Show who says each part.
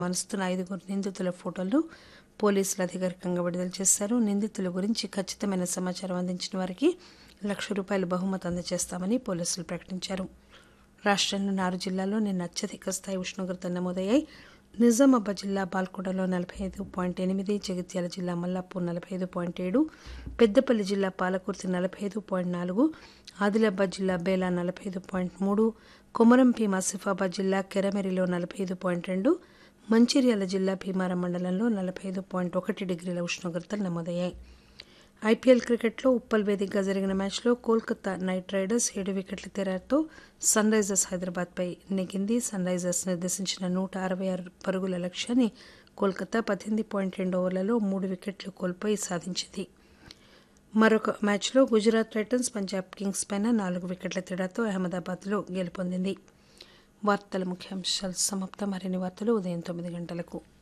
Speaker 1: అనుస్తున్న ఐదుగురు నిందితుల ఫోటోలను పోలీసులు అధికారికంగా విడుదల చేశారు నిందితుల గురించి ఖచ్చితమైన సమాచారం అందించిన వారికి లక్ష రూపాయల బహుమతి అందజేస్తామని పోలీసులు ప్రకటించారు రాష్టంలోని ఆరు జిల్లాల్లో నిన్న అత్యధిక స్థాయి ఉష్ణోగ్రతలు నమోదయ్యాయి నిజామాబాద్ జిల్లా బాల్కొండలో నలభై ఐదు పాయింట్ ఎనిమిది జగిత్యాల జిల్లా మల్లాపూర్ నలభై ఐదు పాయింట్ ఏడు పెద్దపల్లి జిల్లా పాలకుర్తి నలభై ఐదు పాయింట్ నాలుగు ఆదిలాబాద్ జిల్లా బేలా నలభై ఐదు పాయింట్ మూడు కొమరం భీం ఆసిఫాబాద్ జిల్లా కెరమెరిలో నలభై ఐదు పాయింట్ రెండు మంచిర్యాల జిల్లా భీమారం మండలంలో నలభై ఐదు పాయింట్ ఒకటి డిగ్రీల ఉష్ణోగ్రతలు నమోదయ్యాయి ఐపీఎల్ క్రికెట్లో ఉప్పల్ వేదికగా జరిగిన మ్యాచ్లో కోల్కతా నైట్ రైడర్స్ ఏడు వికెట్ల తేడాతో సన్ రైజర్స్ హైదరాబాద్పై నెగ్గింది సన్ రైజర్స్ నిర్దేశించిన నూట అరవై ఆరు పరుగుల లక్ష్యాన్ని కోల్కతా పద్దెనిమిది పాయింట్ రెండు ఓవర్లలో మూడు వికెట్లు కోల్పోయి సాధించింది మరొక మ్యాచ్లో గుజరాత్ టైటన్స్ పంజాబ్ కింగ్స్ పైన నాలుగు వికెట్ల తేడాతో అహ్మదాబాద్లో గెలుపొందింది వార్తల ముఖ్యాంశాలు సమాప్తం మరిన్ని వార్తలు ఉదయం తొమ్మిది గంటలకు